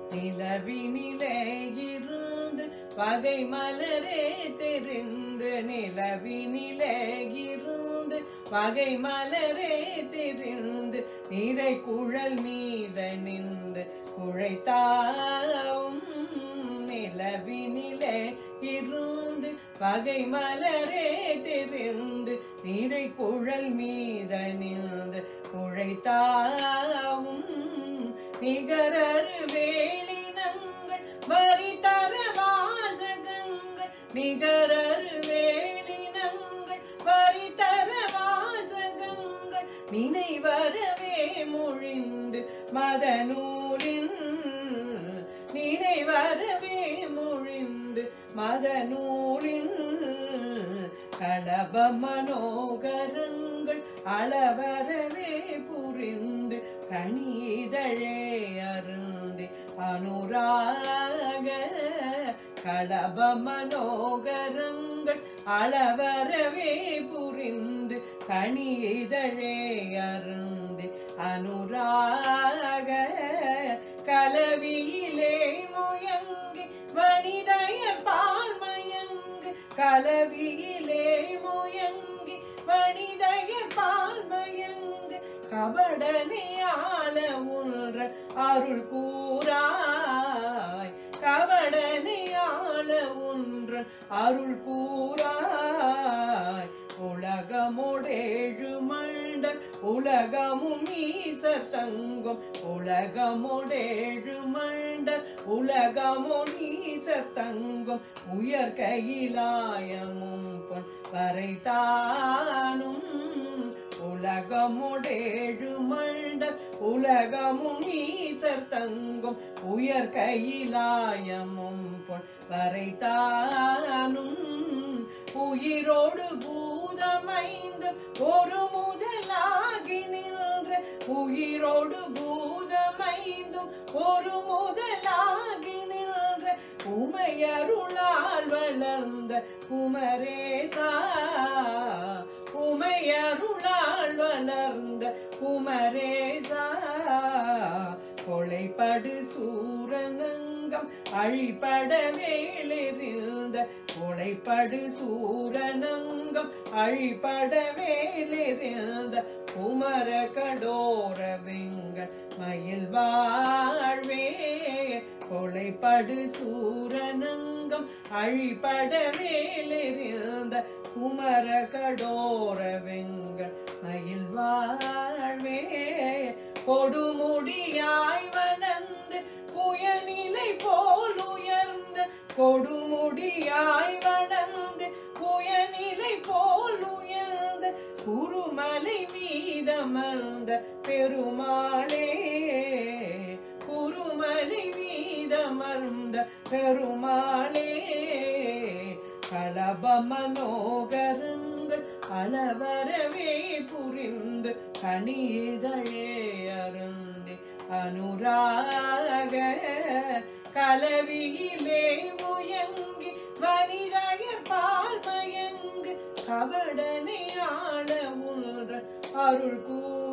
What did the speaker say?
நிலவினிலே இருந்து பகை மலரே தெரிந்து நிலவினிலே இருந்து பகை மலரே தெரிந்து நிறை குழல் மீத நின்று குழைத்தாவும் நிலவினிலே இருந்து பகை மலரே தெரிந்து நிறை குழல் மீத நின்று குழைத்தாவும் நிகரரு வேலினங்கள் வரி தர வாசகங்கள் நிகரரு வேலினங்கள் வரி தர வாசகங்கள் நினைவரவே மொழிந்து மதநூலின் நினைவரவே மொழிந்து மதநூலின் களப மனோகரங்கள் அளவரவே புரிந்து கணிதழே அருந்தி அனுராக களப மனோகரங்கள் அளவரவே புரிந்து கணிதழே அருந்தி அனுராக கலவியிலே முயங்கி வனிதய பால் மயங்கு கலவியிலே முயங்கி வனிதய பால் மயங்கு கபடனையால உன்ற அருள் கூறாய் கபடனையால உன்ற அருள் கூறாய் உலகமுடேழு மண்டல் உலகமும் ஈசர் தங்கும் உலகமுடேழு மண்டல் உலகமும் ஈசர் தங்கும் உயர் கையிலாயமும் பொன் வரைத்தானும் உலகமுடேழு மண்டல் உலகமும் ஈசர் தங்கும் உயர் கையிலாயமும் பொன் வரைத்தானும் உயிரோடு பூதமைந்து ஒரு முதலாகி நின்ற உயிரோடு பூதமைந்தும் ஒரு முதலாகி நின்ற உமையருளால் வளர்ந்த குமரேசா உமையருளால் வளர்ந்த குமரேசா கொலைப்படு சூரனங்கம் அழிபட வேலிருந்த கொலைப்படு சூரனங்கம் அழிபட வேலிருந்த குமர கடோர வெங்கட் மயில் வாழ்வே கொலைப்படு சூரனங்கம் அழிபட வேலிருந்த குமர கடோர வெங்கட் மயில் வாழ்வே கொடுமுடியாய் வளர்ந்து புயநிலை போல் உயர்ந்த கொடுமுடியாய் வளர்ந்து புயநிலை போல் உயர்ந்த குருமலை மீதமர்ந்த பெருமாளே குருமலை மீதமர்ந்த பெருமாளே கலப மனோகரங்கள் அளவரவே புரிந்து கணிதழே அருந்தி அனுராக கலவியிலே முயங்கி மனிதயர் பால் மயங்கு கபடனை ஆள உன்ற அருள் கூ